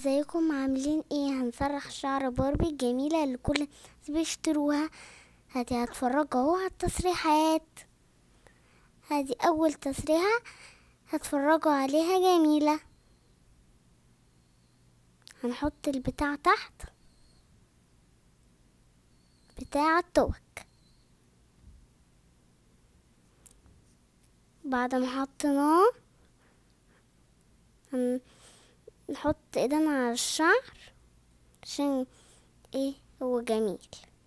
ازيكم عاملين ايه هنسرح شعر باربي الجميلة اللي كل الناس بيشتروها هاتي هتفرجوا اهو على التسريحات هادي اول تسريحة هتفرجوا عليها جميلة هنحط البتاع تحت بتاع التوك بعد ما حطيناه هن- نحط ايدينا على الشعر عشان ايه هو جميل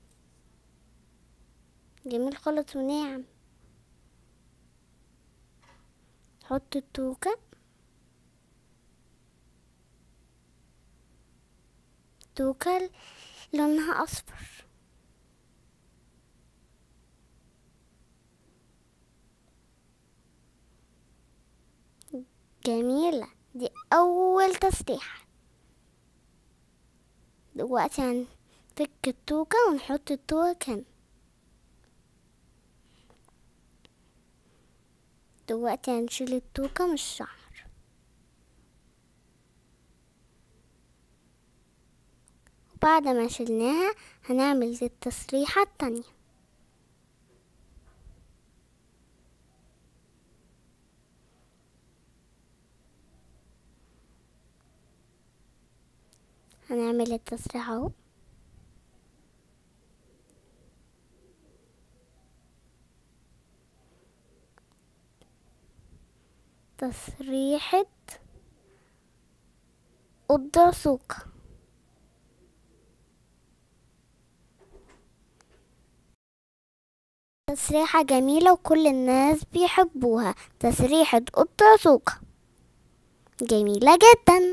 جميل خالص وناعم نحط التوكة توكة لونها اصفر جميلة دي أول تسريحة دلوقتي هنفك التوكة ونحط التوك هنا دلوقتي هنشيل التوكة من الشعر وبعد ما شلناها هنعمل التسريحة التانية هنعمل التسريحة اهو تسريحة قدرة سوكا تسريحة جميلة وكل الناس بيحبوها تسريحة قدرة سوكا جميلة جدا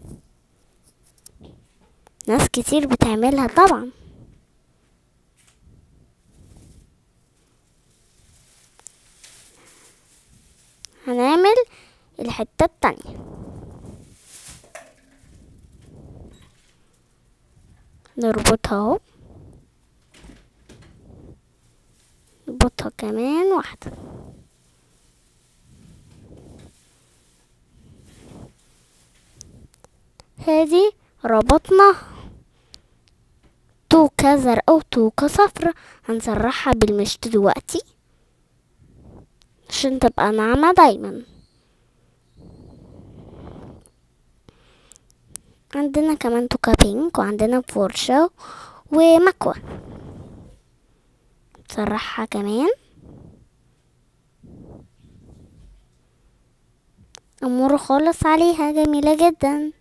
ناس كتير بتعملها طبعا هنعمل الحتة التانية نربطها اهو نربطها كمان واحدة هذه ربطنا توكة زرقاء وتوكة صفرا هنسرحها بالمشط دلوقتي عشان تبقى ناعمة دايما عندنا كمان توكة بينك وعندنا فرشة ومكوى نسرحها كمان أمور خالص عليها جميلة جدا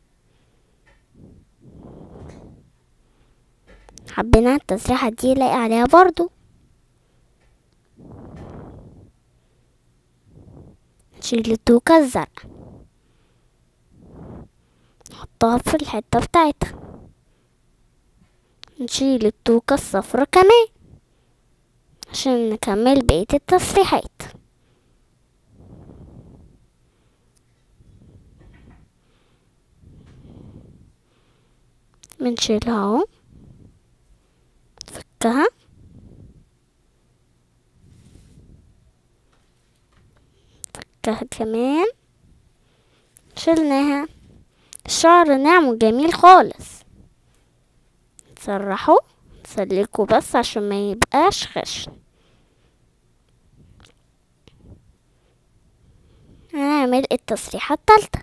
حبينا التسريحة دي لاقي عليها برضو نشيل التوكة الزرقاء نحطها في الحتة بتاعتها نشيل التوكة الصفرا كمان عشان نكمل بقية التسريحات بنشيلها اهو نفكها نفكها كمان شلناها الشعر ناعم وجميل خالص نسرحه نسلكه بس عشان ما يبقاش خشن هنعمل التسريحة التالتة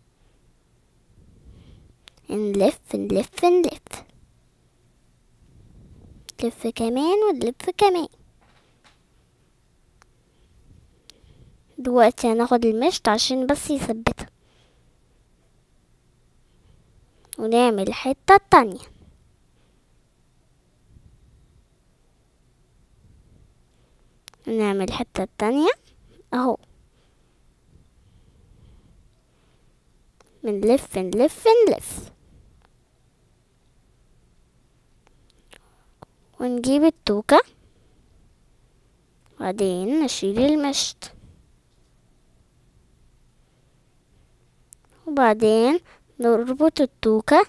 نلف نلف نلف نلف كمان ونلف كمان دلوقتي هناخد المشط عشان بس يثبتها ونعمل الحتة التانية نعمل الحتة التانية اهو بنلف نلف نلف ونجيب التوكة وبعدين نشيل المشط وبعدين نربط التوكة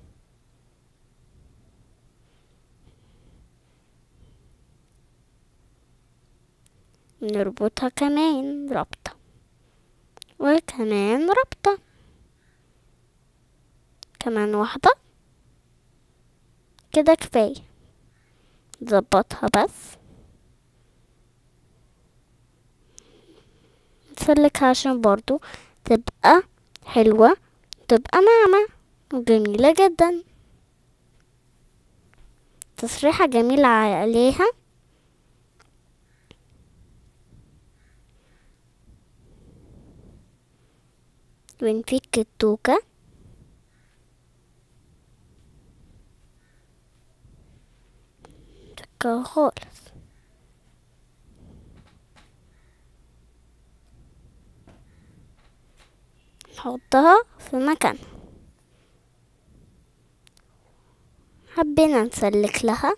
نربطها كمان ربطة وكمان ربطة كمان واحدة كده كفاية نظبطها بس نسلكها عشان برضو تبقى حلوة تبقى ناعمة وجميلة جدا تسريحة جميلة عليها ونفك التوكة نفكها خالص نحطها في مكان حبينا نسلك لها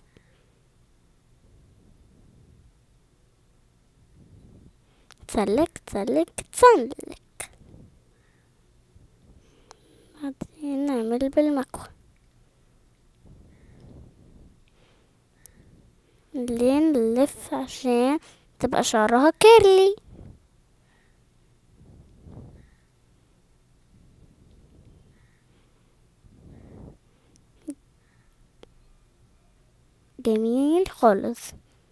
تسلك تسلك تسلك بعدين نعمل بالمكوى لين نلف عشان تبقى شعرها كيرلي جميل خالص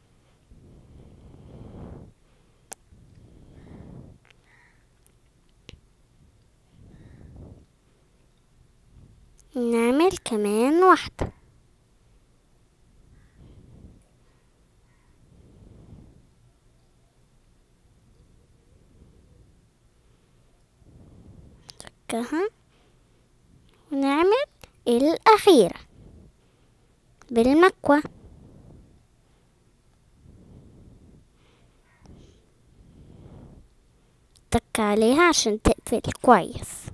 نعمل كمان واحدة نفكها ونعمل الأخيرة بالمكوى تك عليها عشان تقفل كويس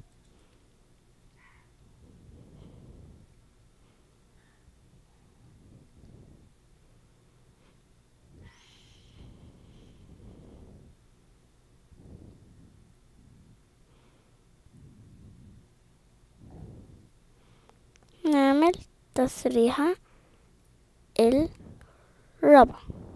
نعمل تسريحة الرابعة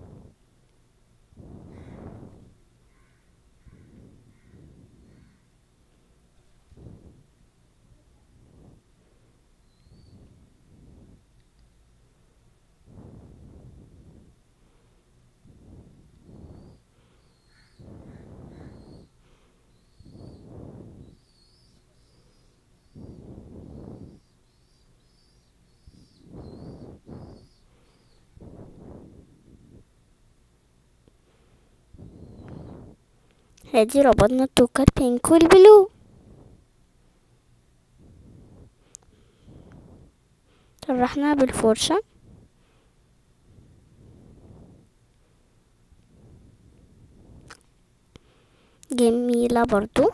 ادي ربطنا التوكة البينك والبلو شرحنا بالفرشة جميلة برضو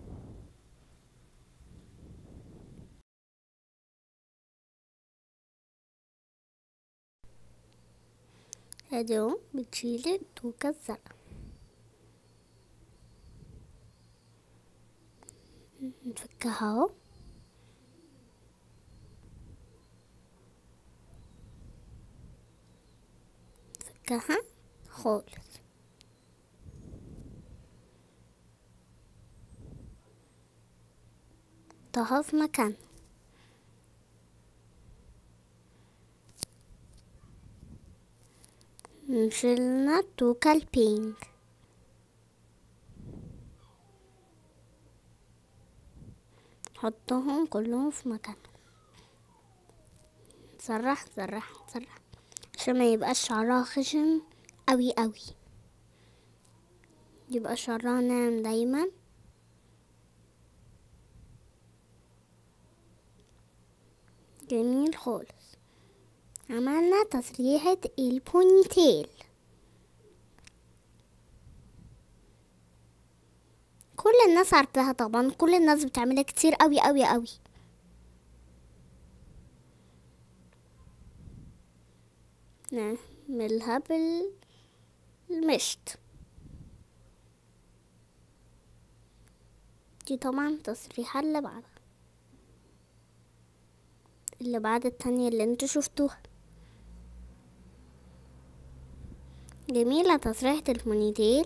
ادي اهو بتشيل التوكة الزرقاء نفكها اهو نفكها خالص نحطها في مكان نشيلنا التوكة البينك نحطهم كلهم في مكانهم نسرح نسرح نسرح عشان ما يبقاش شعرها خشن قوي قوي يبقى شعرها ناعم دايما جميل خالص عملنا تسريحة البونيتيل كل الناس عارفاها طبعا كل الناس بتعملها كتير قوي قوي قوي نعملها بالمشط دي طبعا تسريحة اللي بعدها اللي بعد التانية اللي انتوا شفتوها جميلة تسريحة البونيتيل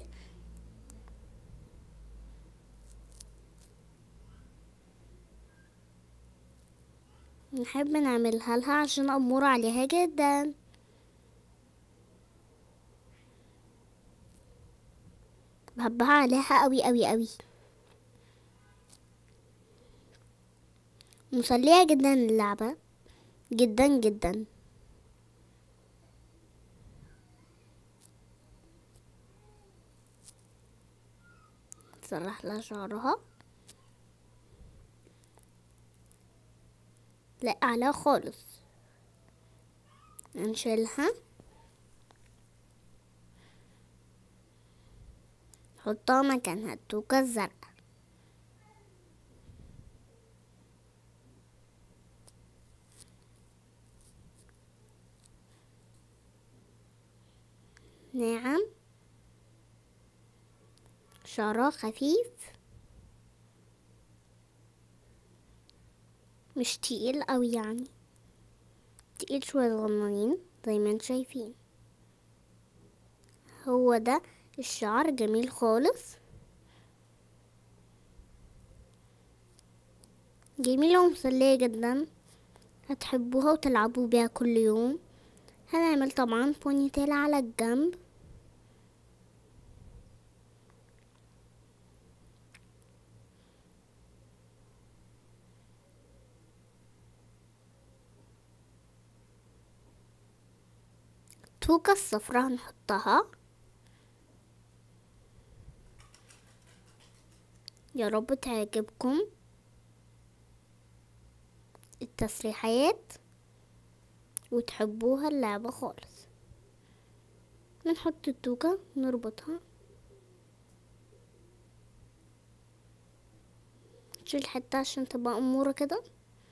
نحب نعملها لها عشان أمور عليها جدا بحبها عليها قوي قوي قوي مسلية جدا اللعبة جدا جدا نسرح لها شعرها لا على خالص نشيلها نحطها مكانها التوكة الزرقاء ناعم شعرها خفيف مش تقيل قوي يعني تقيل شوية صغننين زي ما انتم شايفين هو ده الشعر جميل خالص جميلة ومسلية جدا هتحبوها وتلعبوا بيها كل يوم هنعمل طبعا بونيتيل على الجنب التوكة الصفراء هنحطها يا رب تعجبكم التسريحات وتحبوها اللعبة خالص بنحط التوكة نربطها نشيل حتة عشان تبقى أمورة كده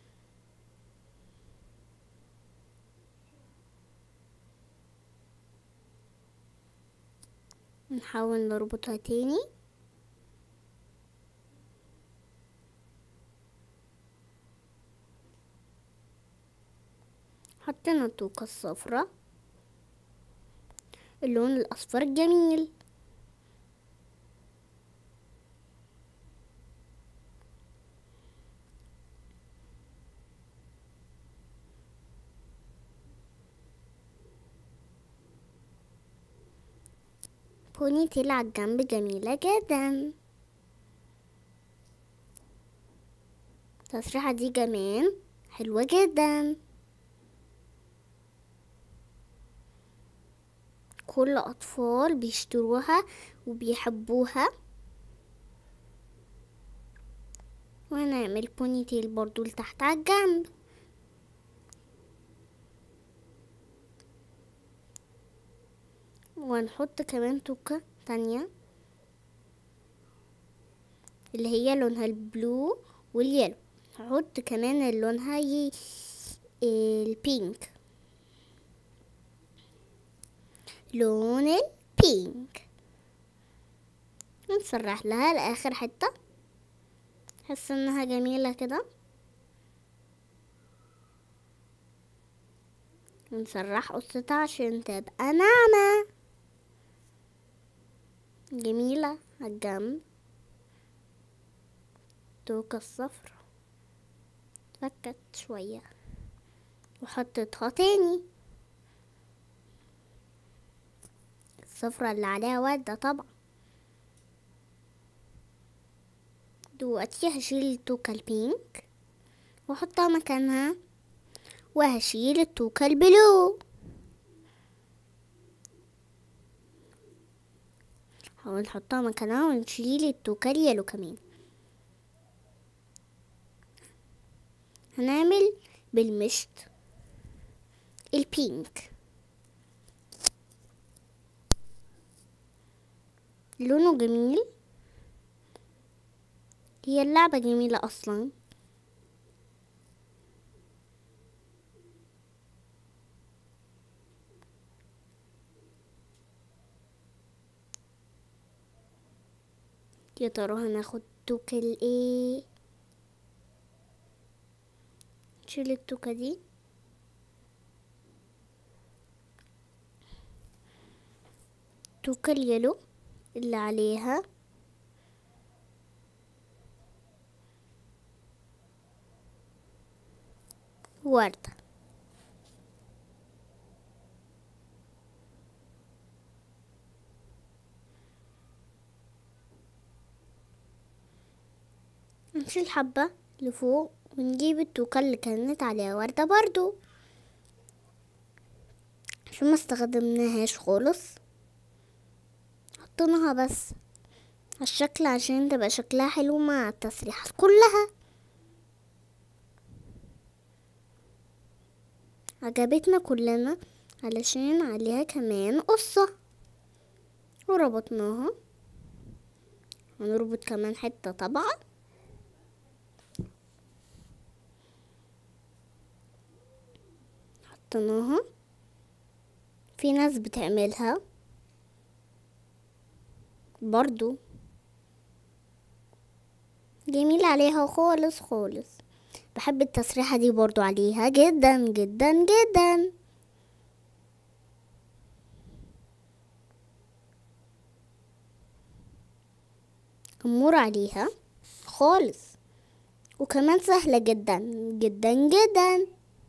نحاول نربطها تاني حطينا التوكة الصفرة اللون الأصفر الجميل بوني تيل على الجنب جميلة جدا التسريحة دي كمان حلوة جدا كل أطفال بيشتروها وبيحبوها وهنعمل بوني تيل برضو لتحت على الجنب وهنحط كمان توكة تانية اللي هي لونها البلو واليلو هحط كمان اللي لونها ي... البينك لون البينك نسرح لها لآخر حتة حس انها جميلة كده نسرح قصتها عشان تبقى ناعمة جميلة عالجنب توكة الصفرة فكت شوية وحطيتها تاني الصفرة اللي عليها وردة طبعا دلوقتي هشيل التوكة البينك واحطها مكانها وهشيل التوكة البلو حاول نحطها مكانها ونشيل التوكة اليالو كمان هنعمل بالمشط البينك لونه جميل هي اللعبة جميلة أصلا يا ترى هناخد توكل ايه نشيل التوكة دي توكة اليلو اللي عليها وردة نشيل حبة لفوق ونجيب التوكة اللي كانت عليها وردة برضو عشان ما استخدمناهاش خالص حطيناها بس على الشكل عشان تبقى شكلها حلو مع التسريحات كلها عجبتنا كلنا علشان عليها كمان قصة وربطناها هنربط كمان حتة طبعا حطيناها في ناس بتعملها برضو جميل عليها خالص خالص بحب التسريحة دي برضو عليها جدا جدا جدا أمور عليها خالص وكمان سهلة جدا جدا جدا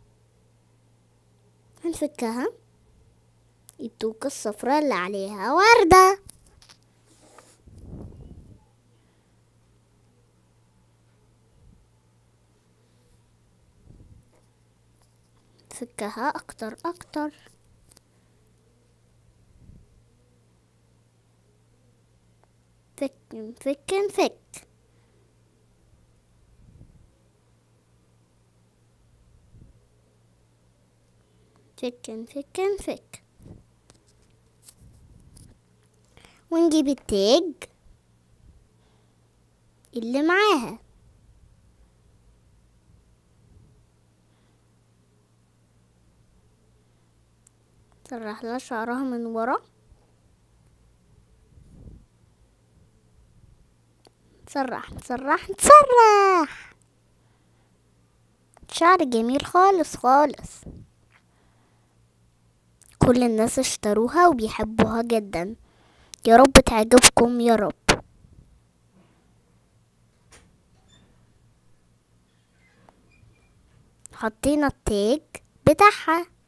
هنفكها التوكة الصفراء اللي عليها وردة فكها اكتر اكتر فك فك فك فك فك فك ونجيب التاج اللي معاها سرح لها شعرها من ورا نسرح نسرح نسرح شعر جميل خالص خالص كل الناس اشتروها وبيحبوها جدا يا رب تعجبكم يا رب حطينا التاج بتاعها